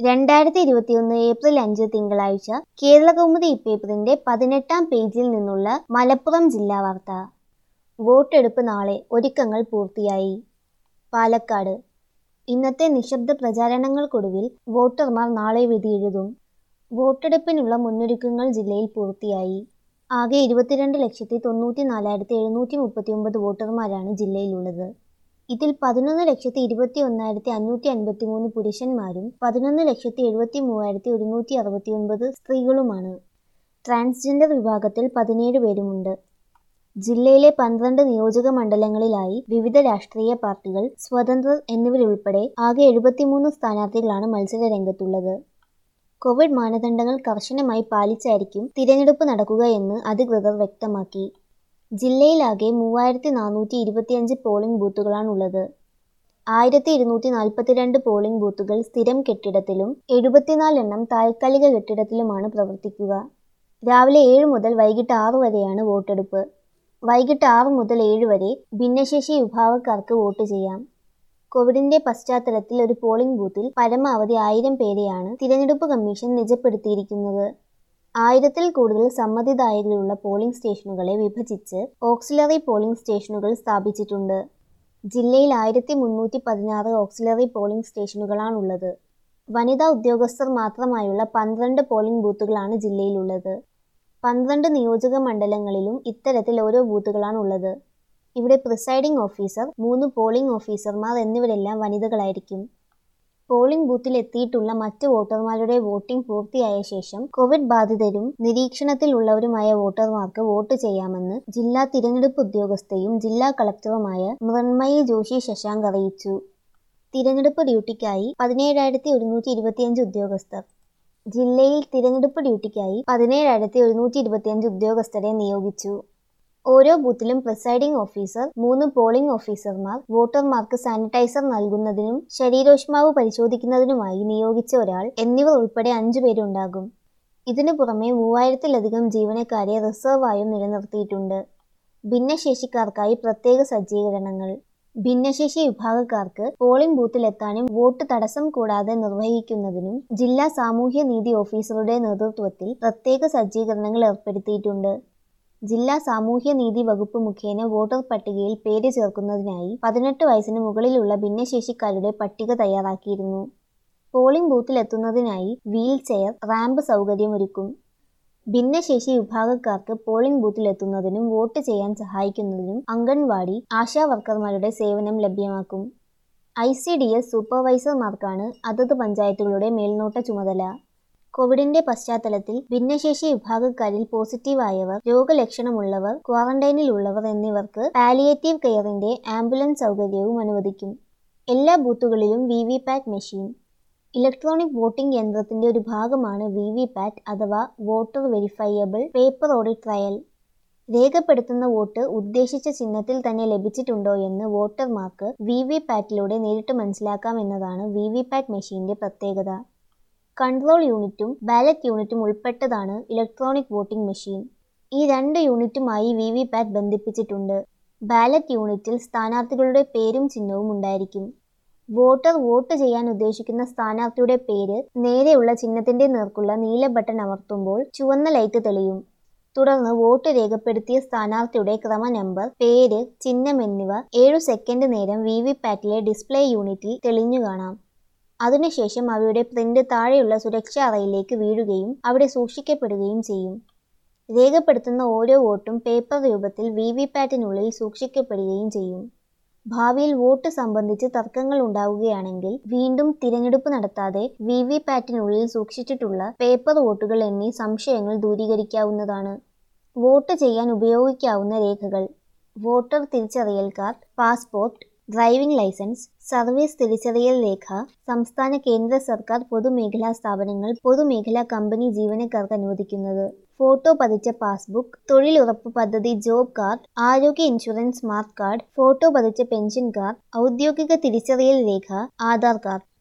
രണ്ടായിരത്തി ഇരുപത്തിയൊന്ന് ഏപ്രിൽ അഞ്ച് തിങ്കളാഴ്ച കേരളകൗമുദി ഇപ്പേപ്പറിന്റെ പതിനെട്ടാം പേജിൽ നിന്നുള്ള മലപ്പുറം ജില്ലാ വാർത്ത വോട്ടെടുപ്പ് നാളെ ഒരുക്കങ്ങൾ പൂർത്തിയായി പാലക്കാട് ഇന്നത്തെ നിശബ്ദ പ്രചാരണങ്ങൾക്കൊടുവിൽ വോട്ടർമാർ നാളെ വിധിയെഴുതും വോട്ടെടുപ്പിനുള്ള മുന്നൊരുക്കങ്ങൾ ജില്ലയിൽ പൂർത്തിയായി ആകെ ഇരുപത്തിരണ്ട് ലക്ഷത്തി തൊണ്ണൂറ്റി നാലായിരത്തി എഴുന്നൂറ്റി മുപ്പത്തിയൊമ്പത് വോട്ടർമാരാണ് ജില്ലയിലുള്ളത് ഇതിൽ പതിനൊന്ന് ലക്ഷത്തി ഇരുപത്തി ഒന്നായിരത്തി അഞ്ഞൂറ്റി അൻപത്തി മൂന്ന് പുരുഷന്മാരും പതിനൊന്ന് ലക്ഷത്തി എഴുപത്തി മൂവായിരത്തി ഒരുന്നൂറ്റി അറുപത്തി ഒൻപത് സ്ത്രീകളുമാണ് ട്രാൻസ്ജെൻഡർ വിഭാഗത്തിൽ പതിനേഴ് പേരുമുണ്ട് ജില്ലയിലെ പന്ത്രണ്ട് നിയോജക മണ്ഡലങ്ങളിലായി വിവിധ രാഷ്ട്രീയ പാർട്ടികൾ സ്വതന്ത്രർ എന്നിവരുൾപ്പെടെ ആകെ എഴുപത്തിമൂന്ന് സ്ഥാനാർത്ഥികളാണ് മത്സര രംഗത്തുള്ളത് കോവിഡ് മാനദണ്ഡങ്ങൾ കർശനമായി പാലിച്ചായിരിക്കും തിരഞ്ഞെടുപ്പ് നടക്കുകയെന്ന് അധികൃതർ വ്യക്തമാക്കി ജില്ലയിലാകെ മൂവായിരത്തി നാനൂറ്റി ഇരുപത്തിയഞ്ച് പോളിംഗ് ബൂത്തുകളാണുള്ളത് ആയിരത്തി ഇരുന്നൂറ്റി നാൽപ്പത്തിരണ്ട് പോളിംഗ് ബൂത്തുകൾ സ്ഥിരം കെട്ടിടത്തിലും എഴുപത്തിനാലെണ്ണം താൽക്കാലിക കെട്ടിടത്തിലുമാണ് പ്രവർത്തിക്കുക രാവിലെ ഏഴ് മുതൽ വൈകിട്ട് ആറു വരെയാണ് വോട്ടെടുപ്പ് വൈകിട്ട് ആറ് മുതൽ ഏഴ് വരെ ഭിന്നശേഷി വിഭാഗക്കാർക്ക് വോട്ട് ചെയ്യാം കോവിഡിന്റെ പശ്ചാത്തലത്തിൽ ഒരു പോളിംഗ് ബൂത്തിൽ പരമാവധി ആയിരം പേരെയാണ് തിരഞ്ഞെടുപ്പ് കമ്മീഷൻ നിജപ്പെടുത്തിയിരിക്കുന്നത് ആയിരത്തിൽ കൂടുതൽ സമ്മതിദായകരുള്ള പോളിംഗ് സ്റ്റേഷനുകളെ വിഭജിച്ച് ഓക്സിലറി പോളിംഗ് സ്റ്റേഷനുകൾ സ്ഥാപിച്ചിട്ടുണ്ട് ജില്ലയിൽ ആയിരത്തി മുന്നൂറ്റി പതിനാറ് ഓക്സിലറി പോളിംഗ് സ്റ്റേഷനുകളാണുള്ളത് വനിതാ ഉദ്യോഗസ്ഥർ മാത്രമായുള്ള പന്ത്രണ്ട് പോളിംഗ് ബൂത്തുകളാണ് ജില്ലയിലുള്ളത് പന്ത്രണ്ട് നിയോജക മണ്ഡലങ്ങളിലും ഇത്തരത്തിൽ ഓരോ ബൂത്തുകളാണുള്ളത് ഇവിടെ പ്രിസൈഡിംഗ് ഓഫീസർ മൂന്ന് പോളിംഗ് ഓഫീസർമാർ എന്നിവരെല്ലാം വനിതകളായിരിക്കും പോളിംഗ് ബൂത്തിൽ എത്തിയിട്ടുള്ള മറ്റ് വോട്ടർമാരുടെ വോട്ടിംഗ് പൂർത്തിയായ ശേഷം കോവിഡ് ബാധിതരും നിരീക്ഷണത്തിലുള്ളവരുമായ വോട്ടർമാർക്ക് വോട്ട് ചെയ്യാമെന്ന് ജില്ലാ തിരഞ്ഞെടുപ്പ് ഉദ്യോഗസ്ഥയും ജില്ലാ കളക്ടറുമായ മൃണ്മയി ജോഷി ശശാങ്ക് അറിയിച്ചു തിരഞ്ഞെടുപ്പ് ഡ്യൂട്ടിക്കായി പതിനേഴായിരത്തി ഒരുന്നൂറ്റി ഇരുപത്തിയഞ്ച് ഉദ്യോഗസ്ഥർ ജില്ലയിൽ തിരഞ്ഞെടുപ്പ് ഡ്യൂട്ടിക്കായി പതിനേഴായിരത്തി ഒരുന്നൂറ്റി ഇരുപത്തിയഞ്ച് ഉദ്യോഗസ്ഥരെ നിയോഗിച്ചു ഓരോ ബൂത്തിലും പ്രിസൈഡിംഗ് ഓഫീസർ മൂന്ന് പോളിംഗ് ഓഫീസർമാർ വോട്ടർമാർക്ക് സാനിറ്റൈസർ നൽകുന്നതിനും ശരീരോഷ്മാവ് പരിശോധിക്കുന്നതിനുമായി നിയോഗിച്ച ഒരാൾ എന്നിവർ ഉൾപ്പെടെ അഞ്ചു പേരുണ്ടാകും ഇതിനു പുറമെ മൂവായിരത്തിലധികം ജീവനക്കാരെ റിസർവായും നിലനിർത്തിയിട്ടുണ്ട് ഭിന്നശേഷിക്കാർക്കായി പ്രത്യേക സജ്ജീകരണങ്ങൾ ഭിന്നശേഷി വിഭാഗക്കാർക്ക് പോളിംഗ് ബൂത്തിലെത്താനും വോട്ട് തടസ്സം കൂടാതെ നിർവഹിക്കുന്നതിനും ജില്ലാ സാമൂഹ്യ നീതി ഓഫീസറുടെ നേതൃത്വത്തിൽ പ്രത്യേക സജ്ജീകരണങ്ങൾ ഏർപ്പെടുത്തിയിട്ടുണ്ട് ജില്ലാ സാമൂഹ്യ നീതി വകുപ്പ് മുഖേന വോട്ടർ പട്ടികയിൽ പേര് ചേർക്കുന്നതിനായി പതിനെട്ട് വയസ്സിന് മുകളിലുള്ള ഭിന്നശേഷിക്കാരുടെ പട്ടിക തയ്യാറാക്കിയിരുന്നു പോളിംഗ് ബൂത്തിലെത്തുന്നതിനായി വീൽ ചെയർ റാമ്പ് സൗകര്യമൊരുക്കും ഭിന്നശേഷി വിഭാഗക്കാർക്ക് പോളിംഗ് ബൂത്തിലെത്തുന്നതിനും വോട്ട് ചെയ്യാൻ സഹായിക്കുന്നതിനും അംഗൻവാടി ആശാ വർക്കർമാരുടെ സേവനം ലഭ്യമാക്കും ഐ സി ഡി എസ് സൂപ്പർവൈസർമാർക്കാണ് അതത് പഞ്ചായത്തുകളുടെ മേൽനോട്ട ചുമതല കോവിഡിന്റെ പശ്ചാത്തലത്തിൽ ഭിന്നശേഷി വിഭാഗക്കാരിൽ പോസിറ്റീവായവർ രോഗലക്ഷണമുള്ളവർ ക്വാറന്റൈനിലുള്ളവർ എന്നിവർക്ക് പാലിയേറ്റീവ് കെയറിന്റെ ആംബുലൻസ് സൗകര്യവും അനുവദിക്കും എല്ലാ ബൂത്തുകളിലും V V PAT machine electronic voting യന്ത്രത്തിന്റെ ഒരു ഭാഗമാണ് വി വി പാറ്റ് അഥവാ voter verifiable paper audit trail രേഖപ്പെടുത്തുന്ന വോട്ട് ഉദ്ദേശിച്ച ചിഹ്നത്തിൽ തന്നെ ലഭിച്ചിട്ടുണ്ടോ എന്ന് വോട്ടർമാർക്ക് വി വി പാറ്റിലൂടെ നേരിട്ട് മനസ്സിലാക്കാം എന്നതാണ് വി വി പാറ്റ് മെഷീന്റെ പ്രത്യേകത കൺട്രോൾ യൂണിറ്റും ബാലറ്റ് യൂണിറ്റും ഉൾപ്പെട്ടതാണ് ഇലക്ട്രോണിക് വോട്ടിംഗ് മെഷീൻ ഈ രണ്ട് യൂണിറ്റുമായി വി വി പാറ്റ് ബന്ധിപ്പിച്ചിട്ടുണ്ട് ബാലറ്റ് യൂണിറ്റിൽ സ്ഥാനാർത്ഥികളുടെ പേരും ചിഹ്നവും ഉണ്ടായിരിക്കും വോട്ടർ വോട്ട് ചെയ്യാൻ ഉദ്ദേശിക്കുന്ന സ്ഥാനാർത്ഥിയുടെ പേര് നേരെയുള്ള ചിഹ്നത്തിന്റെ നേർക്കുള്ള നീല ബട്ടൺ അമർത്തുമ്പോൾ ചുവന്ന ലൈറ്റ് തെളിയും തുടർന്ന് വോട്ട് രേഖപ്പെടുത്തിയ സ്ഥാനാർത്ഥിയുടെ ക്രമ നമ്പർ പേര് ചിഹ്നം എന്നിവ ഏഴു സെക്കൻഡ് നേരം വി വി പാറ്റിലെ ഡിസ്പ്ലേ യൂണിറ്റിൽ തെളിഞ്ഞു കാണാം അതിനുശേഷം അവയുടെ പ്രിന്റ് താഴെയുള്ള സുരക്ഷാ അറയിലേക്ക് വീഴുകയും അവിടെ സൂക്ഷിക്കപ്പെടുകയും ചെയ്യും രേഖപ്പെടുത്തുന്ന ഓരോ വോട്ടും പേപ്പർ രൂപത്തിൽ വി വി പാറ്റിനുള്ളിൽ സൂക്ഷിക്കപ്പെടുകയും ചെയ്യും ഭാവിയിൽ വോട്ട് സംബന്ധിച്ച് തർക്കങ്ങൾ ഉണ്ടാവുകയാണെങ്കിൽ വീണ്ടും തിരഞ്ഞെടുപ്പ് നടത്താതെ വി വി പാറ്റിനുള്ളിൽ സൂക്ഷിച്ചിട്ടുള്ള പേപ്പർ വോട്ടുകൾ എന്നീ സംശയങ്ങൾ ദൂരീകരിക്കാവുന്നതാണ് വോട്ട് ചെയ്യാൻ ഉപയോഗിക്കാവുന്ന രേഖകൾ വോട്ടർ തിരിച്ചറിയൽ card passport driving licence service തിരിച്ചറിയൽ രേഖ സംസ്ഥാന കേന്ദ്ര സർക്കാർ പൊതുമേഖലാ സ്ഥാപനങ്ങൾ പൊതുമേഖലാ കമ്പനി ജീവനക്കാർക്ക് അനുവദിക്കുന്നത് ഫോട്ടോ പതിച്ച പാസ്ബുക്ക് തൊഴിലുറപ്പ് പദ്ധതി ജോബ് കാർഡ് ആരോഗ്യ ഇൻഷുറൻസ് സ്മാർട്ട് കാർഡ് ഫോട്ടോ പതിച്ച പെൻഷൻ കാർഡ് ഔദ്യോഗിക തിരിച്ചറിയൽ രേഖ ആധാർ കാർഡ്